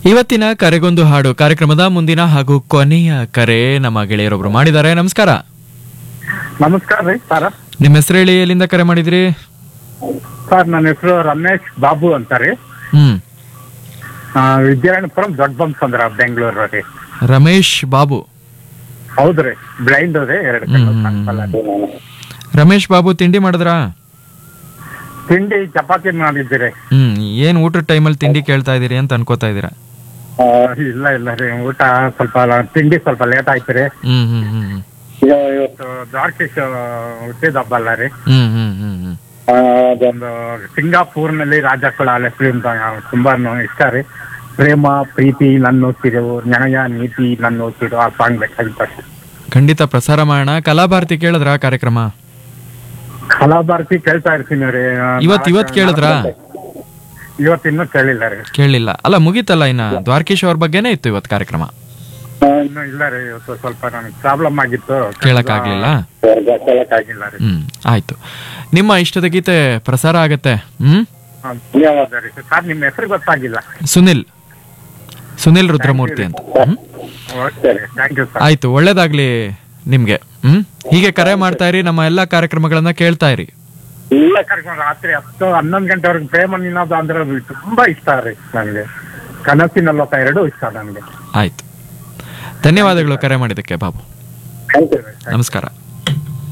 ಇವತ್ತಿನ ಕರೆಗೊಂದು ಹಾಡು ಕಾರ್ಯಕ್ರಮದ ಮುಂದಿನ ಹಾಗೂ ಕೊನೆಯ ಕರೆ ನಮ್ಮ ಗೆಳೆಯರೊಬ್ರು ಮಾಡಿದ್ದಾರೆ ನಮಸ್ಕಾರ ನಮಸ್ಕಾರ ರೀ ಸರ್ ನಿಮ್ಮ ಹೆಸರು ಹೇಳಿ ಎಲ್ಲಿಂದ ಕರೆ ಮಾಡಿದ್ರಿ ಸರ್ ನನ್ನ ಹೆಸರು ರಮೇಶ್ ಬಾಬು ಅಂತ ರೀ ಹ್ಮ್ ಆ, ವಿದ್ಯಾರಣ್ಯಪುರಂ ದೊಡ್ಡ ಬಂಸಂದ್ರ ಬೆಂಗಳೂರು ರೀ ರಮೇಶ್ ಬಾಬು ಹೌದ್ರಿ ಬ್ಲೈಂಡ್ ರೀ ಎರಡು ಹ್ಮ್, ಹ್ಮ್, ಹ್ಮ್. ರಮೇಶ್ ಬಾಬು ತಿಂಡಿ ಮಾಡಿದ್ರಾ ತಿಂಡಿ ಚಪಾತಿ ಮಾಡಿದ್ದೀರಿ ಹ್ಮ್ ಏನ್ ಊಟದ ಟೈಮಲ್ಲಿ ತಿಂಡಿ ಕೇಳ್ತಾ ಇದೀರಿ ಅಂತ ಅನ್ಕೋತಾ ಇದೀರಾ ಆ, ಇಲ್ಲ ಇಲ್ಲ ರೀ ಊಟ ಸ್ವಲ್ಪ ಲ- ತಿಂಡಿ ಸ್ವಲ್ಪ ಲೇಟ್ ಆಯ್ತು ರೀ ಹ್ಮ್ ಹ್ಮ್ ಹ್ಮ್ ಹ್ಮ್ ಈಗ ಇವತ್ತು ದ್ವಾರಕೀಶ್ ಹುಟ್ಟಿದ ಹಬ್ಬ ಅಲ್ಲ ರೀ ಹ್ಮ್ ಹ್ಮ್ ಹ್ಮ್ ಹ್ಮ್ ಆ, ಅದೊಂದು ಸಿಂಗಾಪುರ್ನಲ್ಲಿ ರಾಜ ಕುಳಾಲೆ ಫಿಲ್ಮ್ ತುಂಬಾ ಇಷ್ಟ ರೀ ಪ್ರೇಮ ಪ್ರೀತಿ ನನ್ನ ಓದ್ತಿರು ನ್ಯಾಯ ನೀತಿ ನನ್ನ ಓದ್ತಿರು ಆ ಸಾಂಗ್ ಬೇಕಾಗಿತ್ತು ಅಷ್ಟೇ ಖಂಡಿತ ಪ್ರಸಾರ ಮಾಡೋಣ ಕಲಾಭಾರತಿ ಕೇಳಿದ್ರ ಕಾರ್ಯಕ್ರಮ ಕಲಾಭಾರತಿ ಕೇಳ್ತಾ ಇರ್ತೀನಿ ರೀ ಇವತ್ ಇವತ್ ಕೇಳಿದ್ರಾ ಇವತ್ತು ಇನ್ನೂ ಕೇಳಿಲ್ಲ ರೀ ಕೇಳಲಿಲ್ಲ ಅಲ್ಲ ಮುಗೀತಲ್ಲ ಇನ್ನ ದ್ವಾರಕೀಶ್ ಅವ್ರ ಬಗ್ಗೆನೇ ಇತ್ತು ಇವತ್ತು ಕಾರ್ಯಕ್ರಮ ಇನ್ನು ಇಲ್ಲ ರೀ ಇವತ್ತು ಸ್ವಲ್ಪ ನನಗೆ ಪ್ರಾಬ್ಲಮ್ ಆಗಿತ್ತು ಕೇಳಕ್ಕಾಗ್ಲಿಲ್ಲ ಕೇಳಕ್ಕಾಗಿಲ್ಲ ರೀ ಹ್ಮ್ ಆಯ್ತು ನಿಮ್ಮ ಇಷ್ಟದ ಗೀತೆ ಪ್ರಸಾರ ಆಗತ್ತೆ ಹ್ಮ್ ಹಾ, ಧನ್ಯವಾದ ರೀ ಸರ್ ನಿಮ್ಮ ಹೆಸರು ಗೊತ್ತಾಗಿಲ್ಲ ಸುನಿಲ್ ಸುನಿಲ್ ರುದ್ರಮೂರ್ತಿ ಅಂತ ಹ್ಮ್ ಓಕೆ ರೀ ಥ್ಯಾಂಕ್ ಯು ಸರ್ ಆಯ್ತು ಒಳ್ಳೇದಾಗ್ಲಿ ನಿಮ್ಗೆ ಹ್ಮ್ ಹೀಗೆ ಕರೆ ಮಾಡ್ತಾ ಇರಿ ನಮ್ಮ ಎಲ್ಲಾ ಕಾರ್ಯಕ್ರಮಗಳನ್ನ ಕೇಳ್ತಾ ಇರಿ ಇಲ್ಲ ಕಾರ್ಯಕ್ರಮ ರಾತ್ರಿ ಹತ್ತು ಹನ್ನೊಂದು ಗಂಟೆವರೆಗೆ ಪ್ರೇಮ ನಿನ್ನೋದು ಅಂದ್ರೆ ತುಂಬಾ ಇಷ್ಟ ರೀ ನನಗೆ ಕನಸಿನ ಲೋಕ ಎರಡೂ ಇಷ್ಟ ನನಗೆ ಆಯ್ತು ಧನ್ಯವಾದಗಳು ಕರೆ ಮಾಡಿದ್ದಕ್ಕೆ ಬಾಬು ಥ್ಯಾಂಕ್ ಯು ರೀ ನಮಸ್ಕಾರ